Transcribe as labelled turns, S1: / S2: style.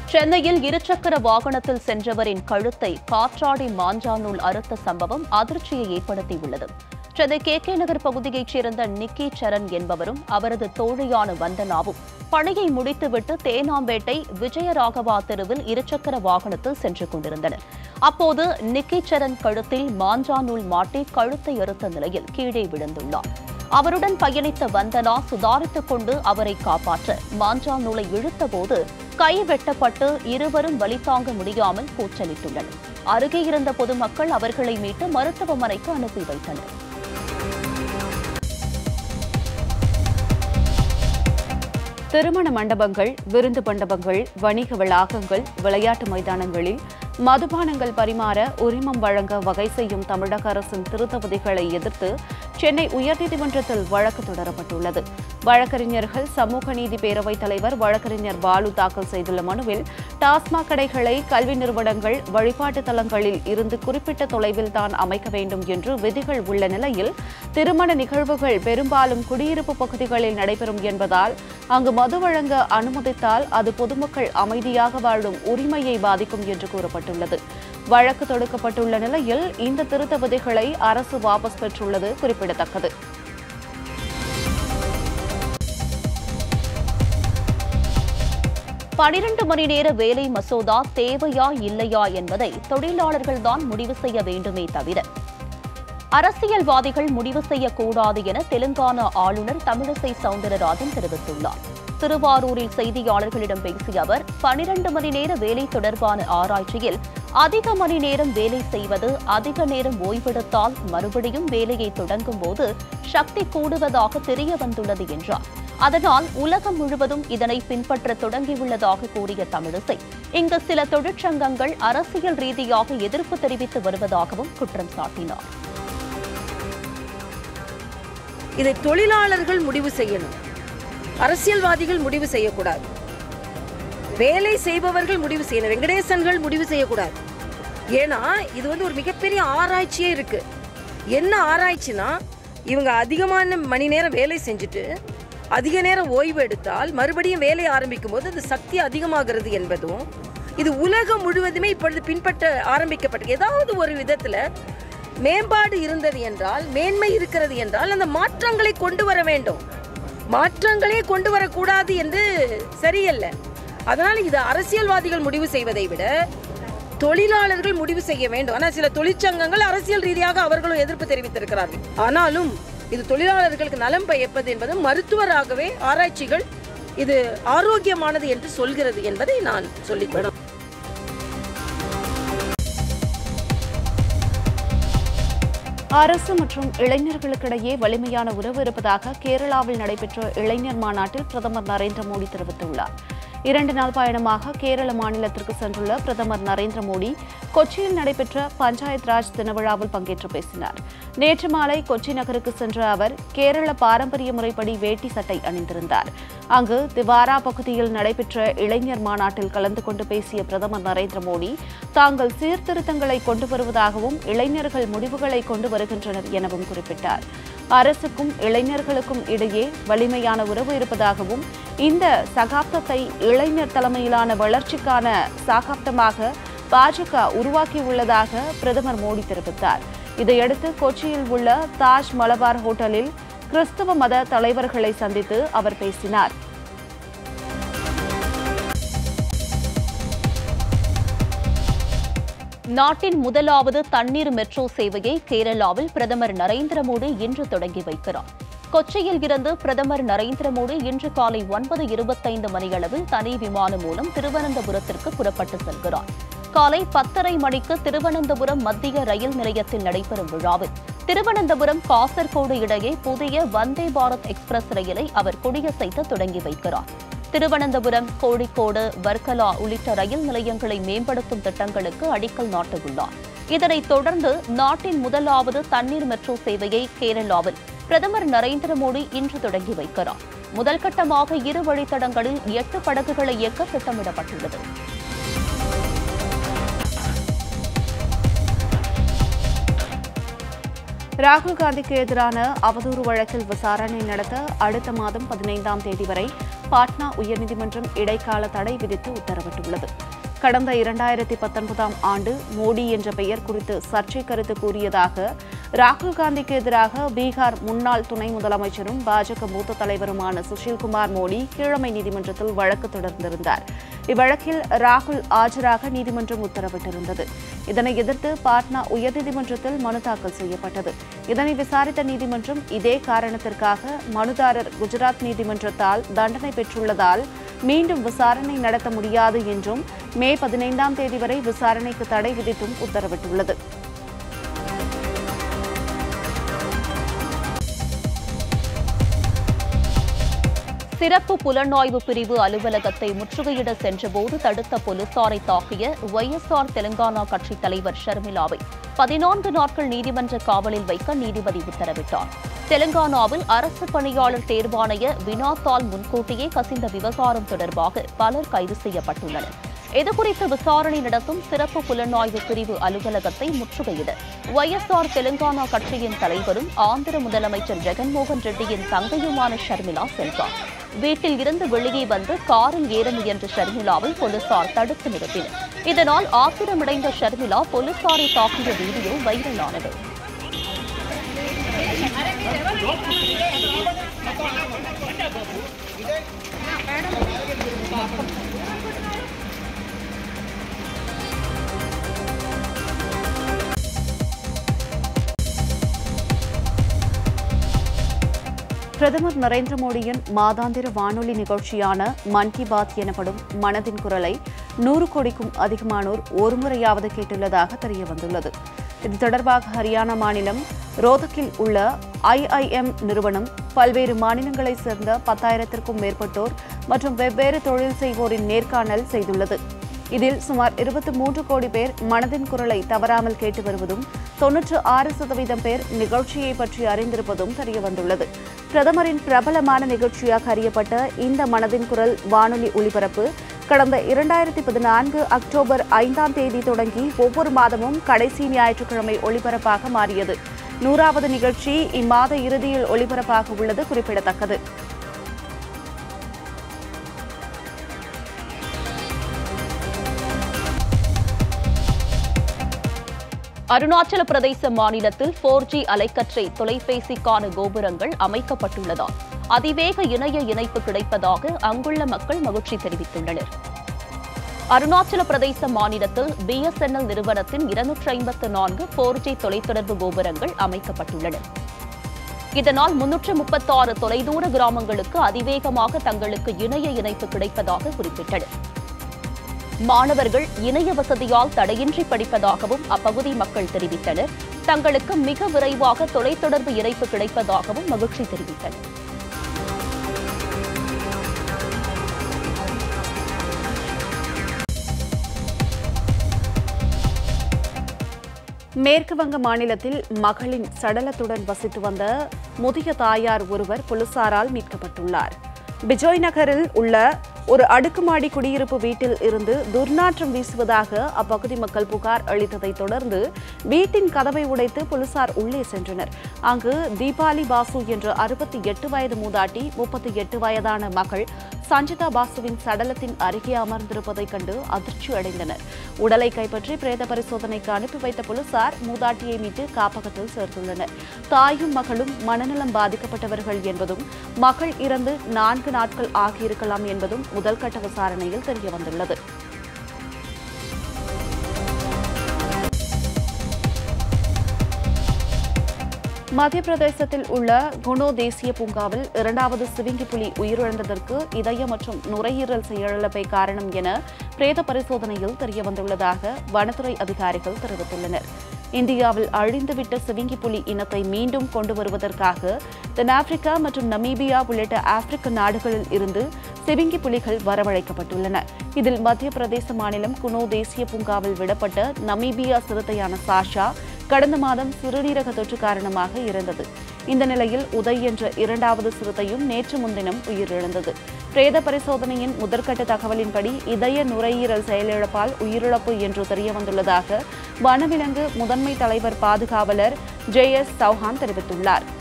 S1: சென்னையில் இருசக்கர வாகனத்தில் சென்றவரின் கழுத்தை காற்றாடி மாஞ்சானூல் அறுத்த சம்பவம் அதிர்ச்சியை ஏற்படுத்தியுள்ளது சென்னை கே கே நகர் பகுதியைச் சேர்ந்த நிக்கி சரண் என்பவரும் அவரது தோழியான வந்தனாவும் பணியை முடித்துவிட்டு தேனாம்பேட்டை விஜயராகவா தெருவில் இருசக்கர வாகனத்தில் சென்று கொண்டிருந்தனர் அப்போது நிக்கி சரண் கழுத்தில் மாஞ்சானூல் மாட்டி கழுத்தை அறுத்த நிலையில் கீழே விழுந்துள்ளார் அவருடன் பயணித்த வந்தனா சுதாரித்துக் கொண்டு அவரை காப்பாற்ற மாஞ்சா நூலை இழுத்தபோது கை வெட்டப்பட்டு இருவரும் வலி தாங்க முடியாமல் கூச்சலிட்டுள்ளனர் அருகே இருந்த பொதுமக்கள் அவர்களை மீட்டு மருத்துவமனைக்கு அனுப்பி வைத்தனர்
S2: திருமண மண்டபங்கள் விருந்து மண்டபங்கள் வணிக வளாகங்கள் விளையாட்டு மைதானங்களில் மதுபானங்கள் பரிமாற உரிமம் வழங்க வகை செய்யும் தமிழக அரசின் திருத்த விதிகளை எதிர்த்து சென்னை உயர்நீதிமன்றத்தில் வழக்கு தொடரப்பட்டுள்ளது வழக்கறிஞர்கள் சமூக நீதி பேரவைத் தலைவர் வழக்கறிஞர் பாலு தாக்கல் செய்துள்ள மனுவில் டாஸ்மாக் கடைகளை கல்வி நிறுவனங்கள் வழிபாட்டு தலங்களில் இருந்து குறிப்பிட்ட தொலைவில் தான் அமைக்க வேண்டும் என்று விதிகள் உள்ள நிலையில் திருமண நிகழ்வுகள் பெரும்பாலும் குடியிருப்பு பகுதிகளில் நடைபெறும் என்பதால் அங்கு மது வழங்க அனுமதித்தால் அது பொதுமக்கள் அமைதியாக வாழும் உரிமையை பாதிக்கும் என்று கூறப்பட்டுள்ளது வழக்கு தொடுக்கப்பட்டுள்ள நிலையில் இந்த திருத்த விதிகளை அரசு வாபஸ் பெற்றுள்ளது குறிப்பிடத்தக்கது
S1: பனிரண்டு மணி நேர வேலை மசோதா தேவையா இல்லையா என்பதை தொழிலாளர்கள்தான் முடிவு செய்ய வேண்டுமே தவிர அரசியல்வாதிகள் முடிவு செய்யக்கூடாது என தெலுங்கானா ஆளுநர் தமிழிசை சவுந்தரராஜன் தெரிவித்துள்ளார் திருவாரூரில் செய்தியாளர்களிடம் பேசிய அவர் பனிரண்டு மணி நேர வேலை தொடர்பான ஆராய்ச்சியில் அதிக மணி நேரம் வேலை செய்வது அதிக நேரம் ஓய்வெடுத்தால் மறுபடியும் வேலையை தொடங்கும் போது சக்தி கூடுவதாக தெரிய வந்துள்ளது என்றார் அதனால் உலகம் முழுவதும் இதனை பின்பற்ற தொடங்கியுள்ளதாக கூறிய தமிழிசை இங்கு சில தொழிற்சங்கங்கள் அரசியல் ரீதியாக எதிர்ப்பு தெரிவித்து வருவதாகவும் குற்றம் சாட்டினார்
S3: இதை தொழிலாளர்கள் முடிவு செய்யணும் அரசியல்வாதிகள் முடிவு செய்யக்கூடாது வேலை செய்பவர்கள் முடிவு செய்யணும் வெங்கடேசன்கள் முடிவு செய்யக்கூடாது ஏன்னா இது வந்து ஒரு மிகப்பெரிய ஆராய்ச்சியே இருக்கு என்ன ஆராய்ச்சினா இவங்க அதிகமான மணி நேரம் வேலை செஞ்சுட்டு அதிக நேரம் ஓய்வு எடுத்தால் மறுபடியும் வேலை ஆரம்பிக்கும் போது அது சக்தி அதிகமாகிறது என்பதும் இது உலகம் முழுவதுமே இப்பொழுது பின்பற்ற ஆரம்பிக்கப்பட்டது ஏதாவது ஒரு விதத்தில் மேம்பாடு இருந்தது என்றால் மேன்மை இருக்கிறது என்றால் அந்த மாற்றங்களை கொண்டு வர வேண்டும் மாற்றங்களே கொண்டு வரக்கூடாது என்று சரியல்ல அதனால் இது அரசியல்வாதிகள் முடிவு செய்வதை விட தொழிலாளர்கள் முடிவு செய்ய வேண்டும் ஆனால் சில தொழிற்சங்கங்கள் அரசியல் ரீதியாக அவர்களும் எதிர்ப்பு தெரிவித்திருக்கிறார்கள் ஆனாலும் இது தொழிலாளர்களுக்கு நலம் பயப்பது என்பது மருத்துவராகவே ஆராய்ச்சிகள் இது ஆரோக்கியமானது என்று சொல்கிறது என்பதை நான் சொல்லிக்கொள்கிறேன்
S2: அரசு மற்றும் இளைஞர்களுக்கிடையே வலிமையான உறவு இருப்பதாக கேரளாவில் நடைபெற்ற இளைஞர் மாநாட்டில் பிரதமர் நரேந்திர மோடி தெரிவித்துள்ளார் இரண்டு நாள் பயணமாக கேரள மாநிலத்திற்கு சென்றுள்ள பிரதமர் நரேந்திர மோடி கொச்சியில் நடைபெற்ற பஞ்சாயத் ராஜ் தினவிழாவில் பங்கேற்று பேசினார் நேற்று மாலை கொச்சி நகருக்கு சென்ற அவர் கேரள பாரம்பரிய முறைப்படி வேட்டி சட்டை அணிந்திருந்தார் அங்கு திவாரா பகுதியில் நடைபெற்ற இளைஞர் மாநாட்டில் கலந்து கொண்டு பேசிய பிரதமர் நரேந்திர மோடி தாங்கள் சீர்திருத்தங்களை கொண்டு வருவதாகவும் இளைஞர்கள் முடிவுகளை கொண்டு வருகின்றனர் எனவும் குறிப்பிட்டார் அரசுக்கும் இளைஞர்களுக்கும் இடையே வலிமையான உறவு இருப்பதாகவும் இந்த சகாப்தத்தை இளைஞர் தலைமையிலான வளர்ச்சிக்கான சகாப்தமாக பாஜக உருவாக்கியுள்ளதாக பிரதமர் மோடி தெரிவித்தார் இதையடுத்து கொச்சியில் உள்ள தாஜ் மலபார் ஹோட்டலில் கிறிஸ்தவ மத தலைவர்களை சந்தித்து அவர் பேசினார்
S1: நாட்டின் முதலாவது தண்ணீர் மெட்ரோ சேவையை கேரளாவில் பிரதமர் நரேந்திர மோடி இன்று தொடங்கி வைக்கிறார் கொச்சியில் இருந்து பிரதமர் நரேந்திர மோடி இன்று காலை ஒன்பது இருபத்தைந்து மணியளவில் தனி விமானம் மூலம் திருவனந்தபுரத்திற்கு புறப்பட்டு செல்கிறார் காலை பத்தரை மணிக்கு திருவனந்தபுரம் மத்திய ரயில் நிலையத்தில் நடைபெறும் விழாவில் திருவனந்தபுரம் காசர்கோடு இடையே புதிய வந்தே பாரத் எக்ஸ்பிரஸ் ரயிலை அவர் கொடியசைத்து தொடங்கி வைக்கிறார் திருவனந்தபுரம் கோழிக்கோடு வர்க்கலா உள்ளிட்ட ரயில் நிலையங்களை மேம்படுத்தும் திட்டங்களுக்கு அடிக்கல் நாட்டவுள்ளார் இதனைத் தொடர்ந்து நாட்டின் முதலாவது தண்ணீர் மெட்ரோ சேவையை கேரளாவில் பிரதமர் நரேந்திர மோடி இன்று தொடங்கி வைக்கிறார் முதல் கட்டமாக இரு வழித்தடங்களில் எட்டு படகுகளை இயக்க திட்டமிடப்பட்டுள்ளது
S2: ராகுல் காந்திக்கு எதிரான அவதூறு வழக்கில் விசாரணை நடத்த அடுத்த மாதம் பதினைந்தாம் தேதி வரை பாட்னா உயர்நீதிமன்றம் இடைக்கால தடை விதித்து உத்தரவிட்டுள்ளது கடந்த இரண்டாயிரத்தி பத்தொன்பதாம் ஆண்டு மோடி என்ற பெயர் குறித்து சர்ச்சை கருத்து கூறியதாக ராகுல் காந்திக்கு எதிராக பீகார் முன்னாள் துணை முதலமைச்சரும் பாஜக மூத்த தலைவருமான சுஷில்குமார் மோடி கீழமை நீதிமன்றத்தில் வழக்கு தொடர்ந்திருந்தார் இவ்வழக்கில் ராகுல் ஆஜராக நீதிமன்றம் உத்தரவிட்டிருந்தது இதனை எதிர்த்து பாட்னா உயர்நீதிமன்றத்தில் மனு தாக்கல் செய்யப்பட்டது இதனை விசாரித்த நீதிமன்றம் இதே காரணத்திற்காக மனுதாரர் குஜராத் நீதிமன்றத்தால் தண்டனை பெற்றுள்ளதால் மீண்டும் விசாரணை நடத்த முடியாது என்றும் மே பதினைந்தாம் தேதி வரை விசாரணைக்கு தடை விதித்தும் உத்தரவிட்டுள்ளது
S1: சிறப்பு புலனாய்வு பிரிவு அலுவலகத்தை முற்றுகையிட சென்றபோது தடுத்த போலீசாரை தாக்கிய ஒய்எஸ்ஆர் தெலுங்கானா கட்சித் தலைவர் ஷர்மிளாவை பதினான்கு நாட்கள் நீதிமன்ற காவலில் வைக்க நீதிபதி உத்தரவிட்டார் தெலுங்கானாவில் அரசு பணியாளர் தேர்வாணைய வினாத்தால் முன்கூட்டியே கசிந்த விவகாரம் தொடர்பாக பலர் கைது செய்யப்பட்டுள்ளனர் இதுகுறித்து விசாரணை நடத்தும் சிறப்பு புலனாய்வு பிரிவு அலுவலகத்தை முற்றுகையிட ஒய்எஸ்ஆர் தெலுங்கானா கட்சியின் தலைவரும் ஆந்திர முதலமைச்சர் ஜெகன்மோகன் ரெட்டியின் தங்கையுமான ஷர்மிளா சென்றார் வீட்டில் இருந்து வெளியே வந்து காரில் ஏற முயன்ற ஷர்மிளாவை போலீசார் தடுத்து நிறுத்தினர் இதனால் ஆத்திரமடைந்த ஷர்மிளா போலீசாரை தாக்கிய வீடியோ வைரலானது
S2: பிரதமர் நரேந்திர மோடியின் மாதாந்திர வானொலி நிகழ்ச்சியான மன் கி பாத் எனப்படும் மனதின் குரலை நூறு கோடிக்கும் அதிகமானோர் ஒருமுறையாவது கேட்டுள்ளதாக தெரிய வந்துள்ளது இது தொடர்பாக ஹரியானா மாநிலம் ரோதக்கில் உள்ள ஐஐஎம் நிறுவனம் பல்வேறு மாநிலங்களைச் சேர்ந்த பத்தாயிரத்திற்கும் மேற்பட்டோர் மற்றும் வெவ்வேறு தொழில் செய்வோரின் நேர்காணல் செய்துள்ளது இதில் சுமார் இருபத்தி மூன்று கோடி பேர் மனதின் குரலை தவறாமல் கேட்டு வருவதும் தொன்னூற்று ஆறு சதவீதம் பேர் நிகழ்ச்சியை பற்றி அறிந்திருப்பதும் தெரியவந்துள்ளது பிரதமரின் பிரபலமான நிகழ்ச்சியாக அறியப்பட்ட இந்த மனதின் குரல் வானொலி ஒலிபரப்பு கடந்த இரண்டாயிரத்தி பதினான்கு அக்டோபர் ஐந்தாம் தேதி தொடங்கி ஒவ்வொரு மாதமும் கடைசி ஞாயிற்றுக்கிழமை ஒளிபரப்பாக மாறியது நூறாவது நிகழ்ச்சி இம்மாத இறுதியில் ஒளிபரப்பாக உள்ளது குறிப்பிடத்தக்கது
S1: அருணாச்சல பிரதேச மாநிலத்தில் போர் ஜி அலைக்கற்றை தொலைபேசிக்கான கோபுரங்கள் அமைக்கப்பட்டுள்ளதால் அதிவேக இணைய இணைப்பு கிடைப்பதாக அங்குள்ள மக்கள் மகிழ்ச்சி தெரிவித்துள்ளனர் அருணாச்சல பிரதேச மாநிலத்தில் பிஎஸ்என்எல் நிறுவனத்தின் இருநூற்றி ஐம்பத்து நான்கு போர் ஜி தொலைத்தொடர்பு கோபுரங்கள் அமைக்கப்பட்டுள்ளன இதனால் முன்னூற்று முப்பத்தாறு தொலைதூர கிராமங்களுக்கு அதிவேகமாக தங்களுக்கு இணைய இணைப்பு கிடைப்பதாக குறிப்பிட்டனர் மாணவர்கள் இணைய வசதியால் தடையின்றி படிப்பதாகவும் அப்பகுதி மக்கள் தெரிவித்தனர் தங்களுக்கு மிக விரைவாக தொலைத்தொடர்பு இணைப்பு கிடைப்பதாகவும் மகிழ்ச்சி தெரிவித்தனர்
S2: மேற்கு வங்க மாநிலத்தில் மகளின் சடலத்துடன் வசித்து வந்த முதிய தாயார் ஒருவர் போலீசாரால் மீட்கப்பட்டுள்ளார் பிஜோய் நகரில் உள்ள ஒரு அடுக்குமாடி குடியிருப்பு வீட்டில் இருந்து துர்நாற்றம் வீசுவதாக அப்பகுதி மக்கள் புகார் அளித்ததை தொடர்ந்து வீட்டின் கதவை உடைத்து போலீசார் உள்ளே சென்றனர் அங்கு தீபாலி பாசு என்ற அறுபத்தி எட்டு வயது மூதாட்டி முப்பத்தி எட்டு வயதான மகள் சஞ்சிதா பாசுவின் சடலத்தின் அருகே அமர்ந்திருப்பதைக் கண்டு அதிர்ச்சி அடைந்தனர் உடலை கைப்பற்றி பிரேத பரிசோதனைக்கு அனுப்பி வைத்த போலீசார் மூதாட்டியை மீட்டு காப்பகத்தில் சேர்த்துள்ளனர் தாயும் மகளும் மனநலம் பாதிக்கப்பட்டவர்கள் என்பதும் மகள் இறந்து நான்கு நாட்கள் ஆகியிருக்கலாம் என்பதும் முதல்கட்ட விசாரணையில் தெரியவந்துள்ளது மத்திய பிரதேசத்தில் உள்ள குணோ தேசிய பூங்காவில் இரண்டாவது சிவிங்கி புலி உயிரிழந்ததற்கு இதய மற்றும் நுரையீரல் செயலிழப்பை காரணம் என பிரேத பரிசோதனையில் தெரியவந்துள்ளதாக வனத்துறை அதிகாரிகள் தெரிவித்துள்ளனர் இந்தியாவில் அழிந்துவிட்ட சிவிங்கி புலி இனத்தை மீண்டும் கொண்டு வருவதற்காக தென்னாப்பிரிக்கா மற்றும் நமீபியா உள்ளிட்ட ஆப்பிரிக்க நாடுகளில் இருந்து சிவிங்கி புலிகள் வரவழைக்கப்பட்டுள்ளன இதில் மத்திய பிரதேச மாநிலம் குனோ தேசிய பூங்காவில் விடப்பட்ட நமீபியா சிறுத்தையான சாஷா கடந்த மாதம் சிறுநீரக தொற்று காரணமாக இறந்தது இந்த நிலையில் உதய் என்ற இரண்டாவது சிறுத்தையும் நேற்று முன்தினம் உயிரிழந்தது பிரேத பரிசோதனையின் முதற்கட்ட தகவலின்படி இதய நுரையீரல் செயலிழப்பால் உயிரிழப்பு என்று தெரியவந்துள்ளதாக வனவிலங்கு முதன்மை தலைவர் பாதுகாவலர் ஜே எஸ் சௌஹான் தெரிவித்துள்ளார்